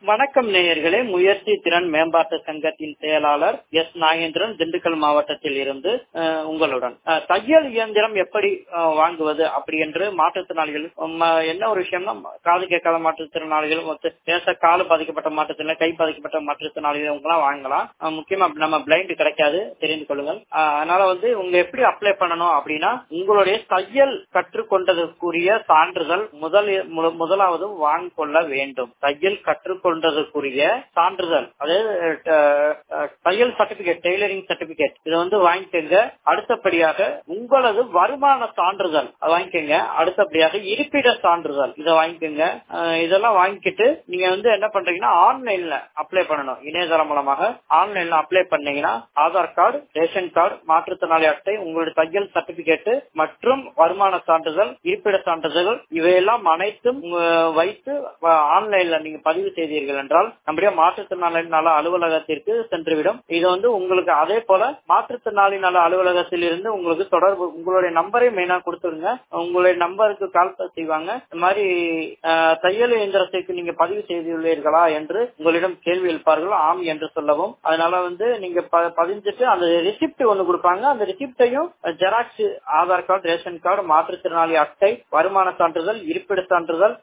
வணக்கம் நேயர்களே முயற்சி திறன் மேம்பாட்டு சங்கத்தின் செயலாளர் எஸ் நாகேந்திரன் திண்டுக்கல் மாவட்டத்தில் இருந்து அஹ், உங்களுடன் அஹ், தையல் இயந்திரம் எப்படி அஹ், வாங்குவது அப்படி என்று மாற்றுத்திறனாளிகள் ம, என்ன ஒரு விஷயம்னா காது கேட்காத மாற்றுத்திறனாளிகள் மொத்த பேச காலு பாதிக்கப்பட்ட மாற்றுத்திறனாளி கை பாதிக்கப்பட்ட மாற்றுத்திறனாளிகள் இவங்க எல்லாம் வாங்கலாம் அஹ், முக்கியமா நம்ம பிளைண்ட் கிடைக்காது தெரிந்து கொள்ளுங்கள் அஹ், அதனால வந்து உங்க எப்படி அப்ளை பண்ணணும் அப்படின்னா உங்களுடைய தையல் கற்றுக்கொண்டதற்குரிய சான்றிதழ் முதல் மு- முதலாவது வாங்கிக் கொள்ள வேண்டும் தையல் கற்றுக்கொண்டதற்குரிய சான்றிதழ் அதாவது அஹ், அஹ், தையல் சர்டிபிகேட் டெய்லரிங் சர்டிபிகேட் இதை வந்து வாங்கிக்கோங்க அடுத்தபடியாக உங்களது வருமான சான்றிதழ் அதை வாங்கிக்கோங்க அடுத்தபடியாக இருப்பிட சான்றிதழ் இதை வாங்கிக்கோங்க அஹ், இதெல்லாம் வாங்கிக்கிட்டு நீங்க வந்து என்ன பண்றீங்கன்னா ஆன்லைன்ல அப்ளை பண்ணணும் இணையதளம் மூலமாக ஆன்லைன்ல அப்ளை பண்ணீங்கன்னா ஆதார் கார்டு ரேஷன் கார்டு மாற்றுத்திறனாளி அட்டை உங்களுடைய தையல் சர்டிபிகேட் மற்றும் வருமான சான்றிதழ் இருப்பிட சான்றிதழ்கள் இவையெல்லாம் அனைத்தும் அஹ், வைத்து அஹ், ஆன்லைன்ல நீங்க பதிவு செய்தீர்கள் என்றால் நம்முடைய மாற்றுத்திறனாளி நல அலுவலகத்திற்கு சென்றுவிடும் இது வந்து உங்களுக்கு அதே போல மாற்றுத்திறனாளி நல அலுவலகத்தில் இருந்து உங்களுக்கு தொடர்பு உங்களுடைய நம்பரை மெயினா கொடுத்துருங்க உங்களுடைய நம்பருக்கு கால் செய்வாங்க இந்த மாதிரி அஹ், தையல் இயந்திரத்திற்கு நீங்க பதிவு செய்துள்ளீர்களா என்று உங்களிடம் கேள்வி எழுப்பார்கள் ஆம் என்று சொல்லவும் அதனால வந்து நீங்க ப- பதிஞ்சிட்டு அந்த ரிசிப்ட் ஒண்ணு கொடுப்பாங்க அந்த ரிசிப்டையும் xerox Aadhaar card ration card மாற்றுத்திறனாளி அட்டை வருமான சான்றிதழ் இருப்பிட சான்றிதழ்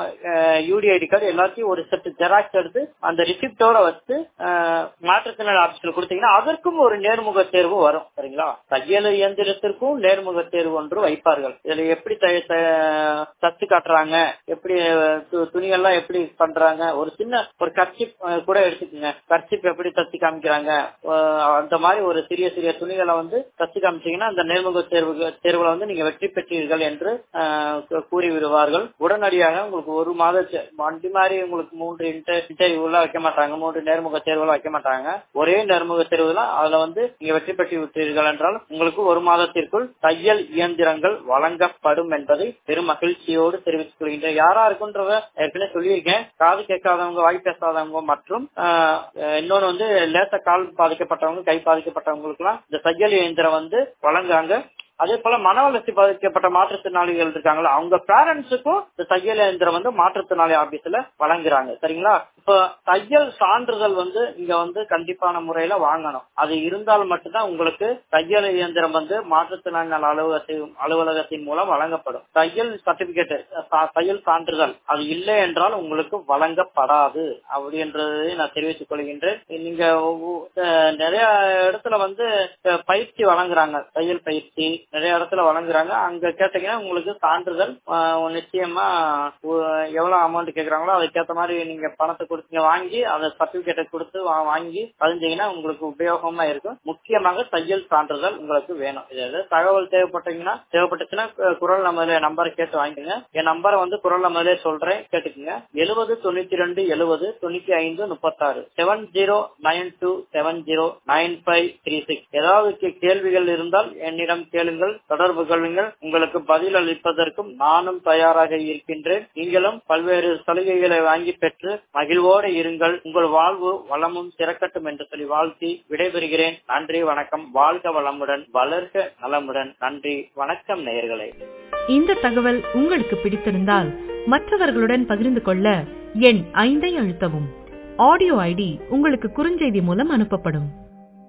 யூடிஐடி கார்டு எல்லாத்தையும் ஒரு செட் ஜெராக்ஸ் எடுத்து அந்த ரிசிப்டோட வச்சு அஹ், மாற்றுத்திறனாளி ஆபீஸ்ல கொடுத்தீங்கன்னா அதற்கும் ஒரு நேர்முக தேர்வு வரும் சரிங்களா தையல் இயந்திரத்திற்கும் நேர்முக தேர்வு ஒன்று வைப்பார்கள் இதுல எப்படி தை- த- தச்சு காட்டுறாங்க எப்படி அஹ், து- துணியெல்லாம் எப்படி பண்றாங்க ஒரு சின்ன ஒரு கர்ச்சிப் கூட எடுத்துக்கோங்க கர்ச்சிப் எப்படி தச்சு காமிக்கிறாங்க அஹ், அந்த மாதிரி ஒரு சிறிய சிறிய துணிகளை வந்து தச்சு காமிச்சீங்கன்னா அந்த நேர்முக தேர்வு தேர்வுல வந்து நீங்க வெற்றி பெற்றீர்கள் என்று அஹ், கூ- கூறி விடுவார்கள் உடனடியாக உங்களுக்கு ஒரு மாத தே- வண்டி மாதிரி உங்களுக்கு மூன்று இன்டர்வியூ எல்லாம் வைக்க மாட்டாங்க மூன்று நேர்முக தேர்வுலாம் வைக்க மாட்டாங்க ஒரே நேர்முக தேர்வுல அதுல வந்து நீங்க வெற்றி பெற்று விட்டீர்கள் என்றால் உங்களுக்கு ஒரு மாதத்திற்குள் தையல் இயந்திரங்கள் வழங்கப்படும் என்பதை பெரும் மகிழ்ச்சியோடு தெரிவித்துக் கொள்கின்றேன் யாரா இருக்குன்றத ஏற்கனவே சொல்லியிருக்கேன் காது கேட்காதவங்க வாய் பேசாதவங்க மற்றும் ஆஹ், இன்னொன்னு வந்து லேச கால் பாதிக்கப்பட்டவங்க கை பாதிக்கப்பட்டவங்களுக்கு எல்லாம் இந்த தையல் இயந்திரம் வந்து வழங்குறாங்க அதே போல மன வளர்ச்சி பாதிக்கப்பட்ட மாற்றுத்திறனாளிகள் இருக்காங்களா அவங்க பேரண்ட்ஸுக்கும் இந்த தையல் இயந்திரம் வந்து மாற்றுத்திறனாளி ஆபீஸ்ல வழங்குறாங்க சரிங்களா இப்போ தையல் சான்றிதழ் வந்து இங்க வந்து கண்டிப்பான முறையில வாங்கணும் அது இருந்தால் மட்டும்தான் உங்களுக்கு தையல் இயந்திரம் வந்து மாற்றுத்திறனாளி நல அலுவலகத்தின் அலுவலகத்தின் மூலம் வழங்கப்படும் தையல் சர்டிபிகேட் தையல் சான்றிதழ் அது இல்லை என்றால் உங்களுக்கு வழங்கப்படாது அப்படின்றதை நான் தெரிவித்துக் கொள்கின்றேன் நீங்க ஒவ்வொ- அஹ் நிறைய இடத்துல வந்து அஹ், பயிற்சி வழங்குறாங்க தையல் பயிற்சி நிறைய இடத்துல வழங்குறாங்க அங்க கேட்டீங்கன்னா உங்களுக்கு சான்றிதழ் அஹ், நிச்சயமா ஒ- எவ்வளவு அமௌண்ட் கேக்குறாங்களோ அதுக்கேற்ற மாதிரி நீங்க பணத்தை கொடுத்து வாங்கி அந்த சர்டிபிகேட்டை கொடுத்து வா- வாங்கி பதிஞ்சீங்கன்னா உங்களுக்கு உபயோகமா இருக்கும் முக்கியமாக தையல் சான்றிதழ் உங்களுக்கு வேணும் இது எது தகவல் தேவைப்பட்டீங்கன்னா தேவைப்பட்டுச்சுன்னா கு- குரல் நம்மளே நம்பரை கேட்டு வாங்கிக்கோங்க என் நம்பரை வந்து குரல் நம்மளே சொல்றேன் கேட்டுக்கோங்க எழுபது தொண்ணூத்தி ரெண்டு எழுபது தொண்ணூத்தி ஐந்து முப்பத்தாறு seven zero nine two seven zero nine five three six ஏதாவது கே- கேள்விகள் இருந்தால் என்னிடம் கேளுங்கள் தொடர்பு கொள்ளுங்கள் உங்களுக்கு பதில் அளிப்பதற்கும் நானும் தயாராக இருக்கின்றேன் நீங்களும் பல்வேறு சலுகைகளை வாங்கி பெற்று மகிழ்வோடு இருங்கள் உங்கள் வாழ்வு வளமும் சிறக்கட்டும் என்று சொல்லி வாழ்த்தி விடைபெறுகிறேன் நன்றி வணக்கம் வாழ்க வளமுடன் வளர்க நலமுடன் நன்றி வணக்கம் நேயர்களே இந்த தகவல் உங்களுக்கு பிடித்திருந்தால் மற்றவர்களுடன் பகிர்ந்து கொள்ள எண் ஐந்தை அழுத்தவும் ஆடியோ ஐடி உங்களுக்கு குறுஞ்செய்தி மூலம் அனுப்பப்படும்